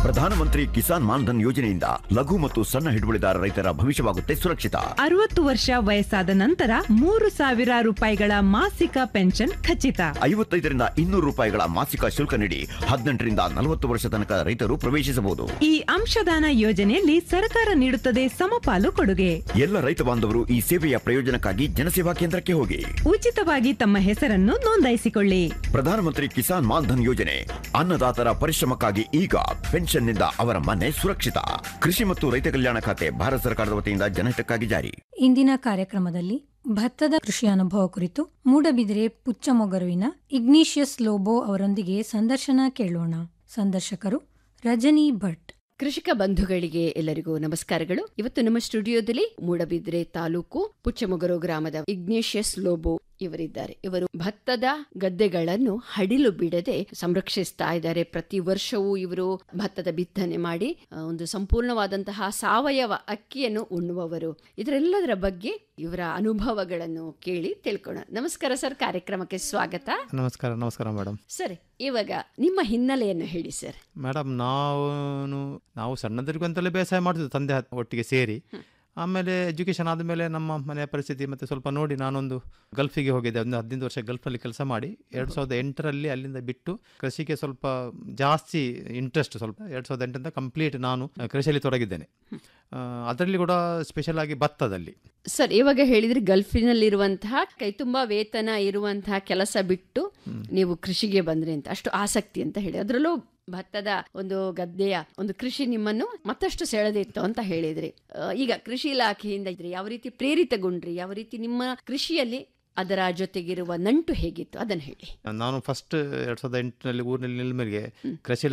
ಪ್ರಧಾನಮಂತ್ರಿ ಕಿಸಾನ್ ಮಾನ್ಧನ್ ಯೋಜನೆಯಿಂದ ಲಘು ಮತ್ತು ಸಣ್ಣ ಹಿಡುವಳಿದಾರ ರೈತರ ಭವಿಷ್ಯವಾಗುತ್ತೆ ಸುರಕ್ಷಿತ ಅರವತ್ತು ವರ್ಷ ವಯಸ್ಸಾದ ನಂತರ ಮೂರು ಸಾವಿರ ರೂಪಾಯಿಗಳ ಮಾಸಿಕ ಪೆನ್ಷನ್ ಖಚಿತ ಐವತ್ತೈದರಿಂದ ಇನ್ನೂರು ರೂಪಾಯಿಗಳ ಮಾಸಿಕ ಶುಲ್ಕ ನೀಡಿ ಹದಿನೆಂಟರಿಂದ ನಲವತ್ತು ವರ್ಷ ತನಕ ರೈತರು ಪ್ರವೇಶಿಸಬಹುದು ಈ ಅಂಶದಾನ ಯೋಜನೆಯಲ್ಲಿ ಸರ್ಕಾರ ನೀಡುತ್ತದೆ ಸಮಪಾಲು ಕೊಡುಗೆ ಎಲ್ಲ ರೈತ ಬಾಂಧವರು ಈ ಸೇವೆಯ ಪ್ರಯೋಜನಕ್ಕಾಗಿ ಜನಸೇವಾ ಕೇಂದ್ರಕ್ಕೆ ಹೋಗಿ ಉಚಿತವಾಗಿ ತಮ್ಮ ಹೆಸರನ್ನು ನೋಂದಾಯಿಸಿಕೊಳ್ಳಿ ಪ್ರಧಾನಮಂತ್ರಿ ಕಿಸಾನ್ ಮಾನ್ಧನ್ ಯೋಜನೆ ಅನ್ನದಾತರ ಪರಿಶ್ರಮಕ್ಕಾಗಿ ಈಗ ಪೆನ್ಷನ್ನಿಂದ ಅವರ ಮನೆ ಸುರಕ್ಷಿತ ಕೃಷಿ ಮತ್ತು ರೈತ ಕಲ್ಯಾಣ ಖಾತೆ ಭಾರತ ಸರ್ಕಾರದ ವತಿಯಿಂದ ಜನಹಿತಕ್ಕಾಗಿ ಜಾರಿ ಇಂದಿನ ಕಾರ್ಯಕ್ರಮದಲ್ಲಿ ಭತ್ತದ ಕೃಷಿ ಅನುಭವ ಕುರಿತು ಮೂಡಬಿದಿರೆ ಪುಚ್ಚಮೊಗರುವಿನ ಇಗ್ನಿಷಿಯಸ್ ಲೋಬೋ ಅವರೊಂದಿಗೆ ಸಂದರ್ಶನ ಕೇಳೋಣ ಸಂದರ್ಶಕರು ರಜನಿ ಭಟ್ ಕೃಷಿಕ ಬಂಧುಗಳಿಗೆ ಎಲ್ಲರಿಗೂ ನಮಸ್ಕಾರಗಳು ಇವತ್ತು ನಮ್ಮ ಸ್ಟುಡಿಯೋದಲ್ಲಿ ಮೂಡಬಿದ್ರೆ ತಾಲೂಕು ಪುಚ್ಚಮೊಗರು ಗ್ರಾಮದ ಇಗ್ನೇಷಿಯಸ್ ಲೋಬೋ ಇವರಿದ್ದಾರೆ ಇವರು ಭತ್ತದ ಗದ್ದೆಗಳನ್ನು ಹಡಿಲು ಬಿಡದೆ ಸಂರಕ್ಷಿಸ್ತಾ ಇದ್ದಾರೆ ಪ್ರತಿ ವರ್ಷವೂ ಇವರು ಭತ್ತದ ಬಿತ್ತನೆ ಮಾಡಿ ಆ, ಒಂದು ಸಂಪೂರ್ಣವಾದಂತಹ ಸಾವಯವ ಅಕ್ಕಿಯನ್ನು ಉಣ್ಣುವವರು ಇದರೆಲ್ಲದರ ಬಗ್ಗೆ ಇವರ ಅನುಭವಗಳನ್ನು ಕೇಳಿ ತಿಳ್ಕೋಣ ನಮಸ್ಕಾರ ಸರ್ ಕಾರ್ಯಕ್ರಮಕ್ಕೆ ಸ್ವಾಗತ ನಮಸ್ಕಾರ ನಮಸ್ಕಾರ ಮೇಡಮ್ ಸರಿ ಇವಾಗ ನಿಮ್ಮ ಹಿನ್ನೆಲೆಯನ್ನು ಹೇಳಿ ಸರ್ ಮೇಡಮ್ ನಾವು ನಾವು ಸಣ್ಣದರಿಗೂ ಅಂತಲೇ ಬೇಸಾಯ ಮಾಡ್ತಿದ್ವಿ ತಂದೆ ಹ- ಒಟ್ಟಿಗೆ ಸೇರಿ ಆಮೇಲೆ ಎಜುಕೇಷನ್ ಆದಮೇಲೆ ನಮ್ಮ ಮನೆಯ ಪರಿಸ್ಥಿತಿ ಮತ್ತು ಸ್ವಲ್ಪ ನೋಡಿ ನಾನೊಂದು ಗಲ್ಫಿಗೆ ಹೋಗಿದ್ದೆ ಒಂದು ಹದಿನೈದು ವರ್ಷ ಗಲ್ಫಲ್ಲಿ ಕೆಲಸ ಮಾಡಿ ಎರಡು ಸಾವಿರದ ಎಂಟರಲ್ಲಿ ಅಲ್ಲಿಂದ ಬಿಟ್ಟು ಕೃಷಿಗೆ ಸ್ವಲ್ಪ ಜಾಸ್ತಿ ಇಂಟ್ರೆಸ್ಟ್ ಸ್ವಲ್ಪ ಎರಡು ಸಾವಿರದ ಎಂಟರಿಂದ ಕಂಪ್ಲೀಟ್ ನಾನು ಕೃಷಿಯಲ್ಲಿ ತೊಡಗಿದ್ದೇನೆ ಅದರಲ್ಲಿ ಕೂಡ ಸ್ಪೆಷಲ್ ಆಗಿ ಭತ್ತದಲ್ಲಿ ಸರ್ ಇವಾಗ ಹೇಳಿದ್ರೆ ಗಲ್ಫಿನಲ್ಲಿರುವಂತಹ ಕೈ ತುಂಬಾ ವೇತನ ಇರುವಂತಹ ಕೆಲಸ ಬಿಟ್ಟು ನೀವು ಕೃಷಿಗೆ ಬಂದ್ರಿ ಅಂತ ಅಷ್ಟು ಆಸಕ್ತಿ ಅಂತ ಹೇಳಿ ಅದರಲ್ಲೂ ಭತ್ತದ ಒಂದು ಗದ್ದೆಯ ಒಂದು ಕೃಷಿ ನಿಮ್ಮನ್ನು ಮತ್ತಷ್ಟು ಸೆಳೆದಿತ್ತು ಅಂತ ಹೇಳಿದ್ರಿ ಆ, ಈಗ ಕೃಷಿ ಇಲಾಖೆಯಿಂದ ಇದ್ರಿ ಯಾವ ರೀತಿ ಪ್ರೇರಿತಗೊಂಡ್ರಿ ಯಾವ ರೀತಿ ನಿಮ್ಮ ಕೃಷಿಯಲ್ಲಿ ಅದರ ಜೊತೆಗಿರುವ ನಂಟು ಹೇಗಿತ್ತು ಅದನ್ನು ಹೇಳಿ ನಾನು ಫಸ್ಟ್ ಎರಡು ಸಾವಿರದ ಎಂಟರಲ್ಲಿ ಊರಿನಲ್ಲಿ ನಿಲ್ಮೇಲೆ ಕೃಷಿ